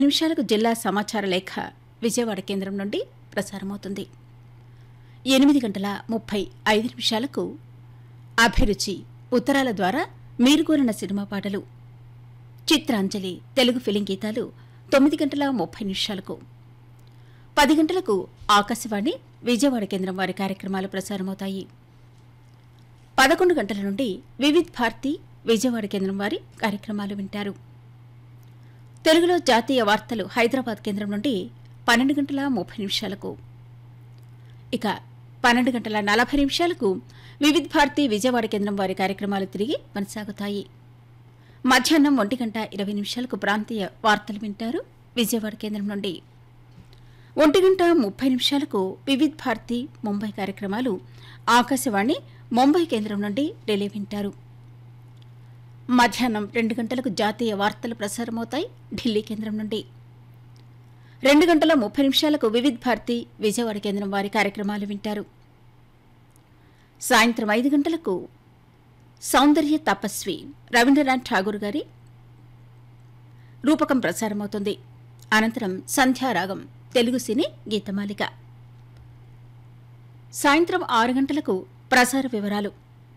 నిమిషాలకు జిల్లా సమాచార లేఖ విజయవాడ కేంద్రం నుండి ప్రసారమవుతుంది ఎనిమిది గంటల ముప్పై ఐదు నిమిషాలకు అభిరుచి ఉత్తరాల ద్వారా మీరు కోరిన సినిమా పాటలు చిత్రాంజలి తెలుగు ఫిలిం గీతాలు తొమ్మిది గంటల ముప్పై నిమిషాలకు పది గంటలకు ఆకాశవాణి విజయవాడ కేంద్రం వారి కార్యక్రమాలు ప్రసారమవుతాయి పదకొండు గంటల నుండి వివిధ్ భారతి విజయవాడ కేంద్రం వారి కార్యక్రమాలు వింటారు తెలుగులో జాతీయ వార్తలు హైదరాబాద్ కేంద్రం నుండి పన్నెండు గంటల ముప్పై నిమిషాలకు ఇక పన్నెండు గంటల నలభై నిమిషాలకు వివిధ్ భారతి విజయవాడ కేంద్రం వారి కార్యక్రమాలు తిరిగి కొనసాగుతాయి మధ్యాహ్నం ఒంటి గంట ఇరవై నిమిషాలకు ప్రాంతీయ వార్తలు వింటారు విజయవాడ కేంద్రం నుండి ఒంటి గంట ముప్పై నిమిషాలకు వివిధ్ భారతి ముంబై కార్యక్రమాలు ఆకాశవాణి ముంబై కేంద్రం నుండి రిలే వింటారు మధ్యాహ్నం రెండు గంటలకు జాతీయ వార్తలు ప్రసారమవుతాయి ఢిల్లీ కేంద్రం నుండి రెండు గంటల ముప్పై నిమిషాలకు వివిధ్ భారతి విజయవాడ కేంద్రం వారి కార్యక్రమాలు వింటారు సాయంత్రం ఐదు గంటలకు సౌందర్య తపస్వి రవీంద్రనాథ్ ఠాగూర్ గారి రూపకం ప్రసారమవుతుంది అనంతరం సంధ్యారాగం తెలుగు సినీ గీతమాలిక సాయంత్రం ఆరు గంటలకు ప్రసార వివరాలు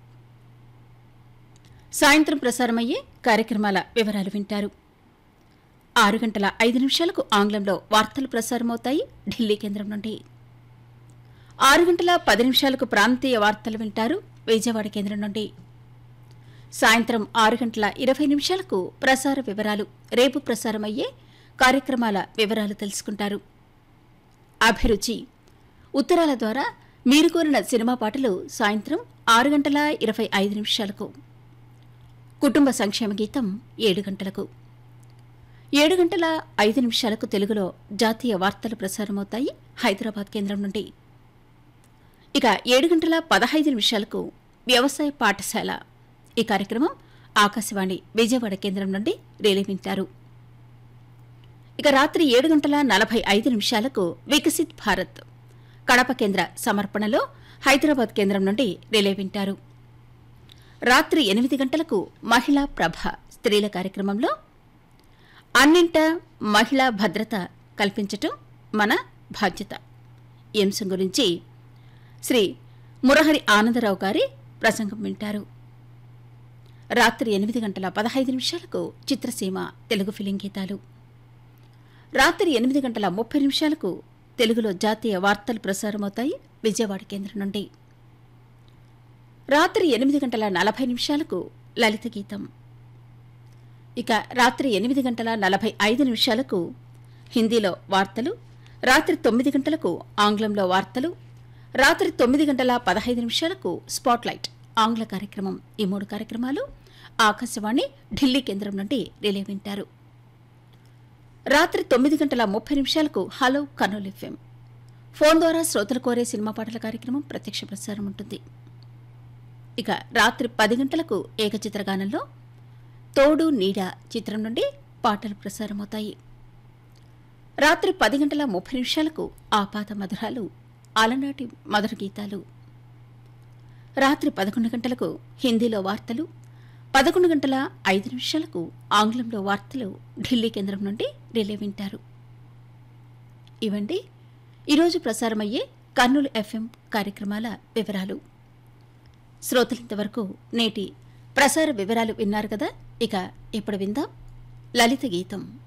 సాయంత్రం ప్రసారమయ్యే కార్యక్రమాల వివరాలు వింటారు ఆరు గంటల ఐదు నిమిషాలకు ఆంగ్లంలో వార్తలు ప్రసారమవుతాయి ఢిల్లీ కేంద్రం నుండి ఆరు గంటల పది నిమిషాలకు ప్రాంతీయ వార్తలు వింటారు విజయవాడ కేంద్రం నుండి సాయంత్రం ఆరు గంటల ఇరవై నిమిషాలకు ప్రసార వివరాలు రేపు ప్రసారమయ్యే కార్యక్రమాల వివరాలు తెలుసుకుంటారు అభిరుచి ఉత్తరాల ద్వారా మీరు కోరిన సినిమా పాటలు సాయంత్రం ఆరు గంటల ఇరవై ఐదు నిమిషాలకు కుటుంబ సంక్షేమ గీతం ఏడు గంటలకు ఏడు గంటల ఐదు నిమిషాలకు తెలుగులో జాతీయ వార్తలు ప్రసారమవుతాయి హైదరాబాద్ కేంద్రం నుండి ఇక ఏడు గంటల పదహైదు నిమిషాలకు వ్యవసాయ పాఠశాల ఈ కార్యక్రమం ఆకాశవాణి విజయవాడ కేంద్రం నుండి రిలే వింటారు ఇక రాత్రి ఏడు గంటల నలభై ఐదు నిమిషాలకు వికసిత్ భారత్ కడప కేంద్ర సమర్పణలో హైదరాబాద్ కేంద్రం నుండి రిలే వింటారు రాత్రి ఎనిమిది గంటలకు మహిళా ప్రభ స్త్రీల కార్యక్రమంలో అన్నింట మహిళా భద్రత కల్పించటం మన బాధ్యత ఈ అంశం గురించి శ్రీ మురహరి ఆనందరావు గారి ప్రసంగం వింటారు రాత్రి ఎనిమిది గంటల పదహైదు నిమిషాలకు చిత్రసీమ తెలుగు ఫిలిం గీతాలు రాత్రి ఎనిమిది గంటల ముప్పై నిమిషాలకు తెలుగులో జాతీయ వార్తలు ప్రసారమవుతాయి విజయవాడ కేంద్రం నుండి రాత్రి ఎనిమిది గంటల నలభై నిమిషాలకు లలిత గీతం ఇక రాత్రి ఎనిమిది గంటల నలభై ఐదు నిమిషాలకు హిందీలో వార్తలు రాత్రి తొమ్మిది గంటలకు ఆంగ్లంలో వార్తలు రాత్రి తొమ్మిది గంటల పదహైదు నిమిషాలకు స్పాట్లైట్ ఆంగ్ల కార్యక్రమం ఈ మూడు కార్యక్రమాలు ఆకాశవాణి ఢిల్లీ కేంద్రం నుండి రిలే వింటారు రాత్రి తొమ్మిది గంటల ముప్పై నిమిషాలకు హలో కర్నూలు ఎఫ్ఎం ఫోన్ ద్వారా శ్రోతలు కోరే సినిమా పాటల కార్యక్రమం ప్రత్యక్ష ప్రసారం ఉంటుంది ఇక రాత్రి పది గంటలకు ఏకచిత్రగానంలో తోడు నీడ చిత్రం నుండి పాటలు ప్రసారమవుతాయి రాత్రి పది గంటల ముప్పై నిమిషాలకు ఆపాత మధురాలు అలనాటి మధుర గీతాలు రాత్రి పదకొండు గంటలకు హిందీలో వార్తలు పదకొండు గంటల ఐదు నిమిషాలకు ఆంగ్లంలో వార్తలు ఢిల్లీ కేంద్రం నుండి రిలే వింటారు ఇవండి ఈరోజు ప్రసారమయ్యే కర్నూలు ఎఫ్ఎం కార్యక్రమాల వివరాలు శ్రోతలింతవరకు నేటి ప్రసార వివరాలు విన్నారు కదా ఇక ఇప్పుడు విందాం లలిత గీతం